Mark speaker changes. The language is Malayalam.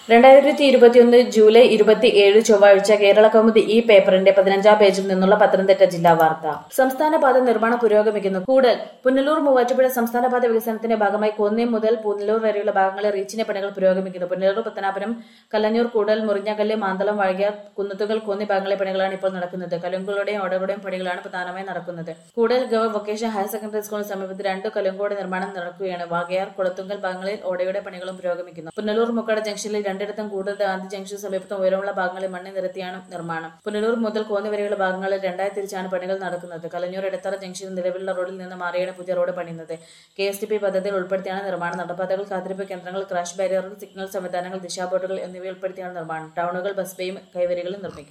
Speaker 1: രണ്ടായിരത്തി ഇരുപത്തിയൊന്ന് ജൂലൈ ഇരുപത്തി ഏഴ് ചൊവ്വാഴ്ച കേരള കൗമുദി ഈ പേപ്പറിന്റെ പതിനഞ്ചാം പേജിൽ നിന്നുള്ള പത്തനംതിട്ട ജില്ലാ വാർത്ത സംസ്ഥാന പാത നിർമ്മാണം പുരോഗമിക്കുന്നു കൂടൽ പുനലൂർ മൂവാറ്റുപുഴ സംസ്ഥാന പാത വികസനത്തിന്റെ ഭാഗമായി കോന്നി മുതൽ പുനലൂർ വരെയുള്ള ഭാഗങ്ങളിൽ റീച്ചിന്റെ പണികൾ പുരോഗമിക്കുന്നു പുനലൂർ പത്തനാപുരം കല്ലഞ്ഞൂർ കൂടൽ മുറിഞ്ഞകല്ല് മാന്തളം വഴകിയാർ കുന്നത്തുകൾ കോന്നി ഭാഗങ്ങളിലെ പണികളാണ് ഇപ്പോൾ നടക്കുന്നത് കലുങ്കുകളുടെയും ഓടകളുടെയും പണികളാണ് പ്രധാനമായും നടക്കുന്നത് കൂടൽ ഗവ വൊക്കേഷണൽ ഹയർ സെക്കൻഡറി സ്കൂളിന് സമീപത്ത് രണ്ട് കലുങ്കോട് നിർമ്മാണം നടക്കുകയാണ് വാഗയാർ കുളത്തുങ്കൽ ഭാഗങ്ങളിൽ ഓടയുടെ പണികളും പുരോഗമിക്കുന്നു പുനലൂർ മുക്കട ജംഗ്ഷനിൽ രണ്ടിടത്തും കൂടുതൽ ആദ്യ ജംഗ്ഷൻ സമീപത്തും ഉയരമുള്ള ഭാഗങ്ങളിൽ മണ്ണ് നിരത്തിയാണ് നിർമ്മാണം പുനലൂർ മുതൽ കോന്നി വരെയുള്ള ഭാഗങ്ങളിൽ രണ്ടായി തിരിച്ചാണ് പണികൾ നടക്കുന്നത് കലഞ്ഞൂർ എടത്തറ ജംഗ്ഷനിൽ നിലവിലുള്ള റോഡിൽ നിന്ന് മാറിയാണ് പുതിയ റോഡ് പണിയുന്നത് കെ എസ് ടി പി പദ്ധതിയിൽ ഉൾപ്പെടുത്തിയാണ് നിർമ്മാണം നടപ്പാതകൾ കാത്തിരിപ്പ് കേന്ദ്രങ്ങൾ ക്രാഷ് ബാരിയറുകൾ സിഗ്നൽ സംവിധാനങ്ങൾ ദിശാബോർഡുകൾ എന്നിവ ഉൾപ്പെടുത്തിയാണ് നിർമ്മാണം ടൗണുകൾ ബസ് ബേയും കൈവരികളും നിർമ്മിക്കും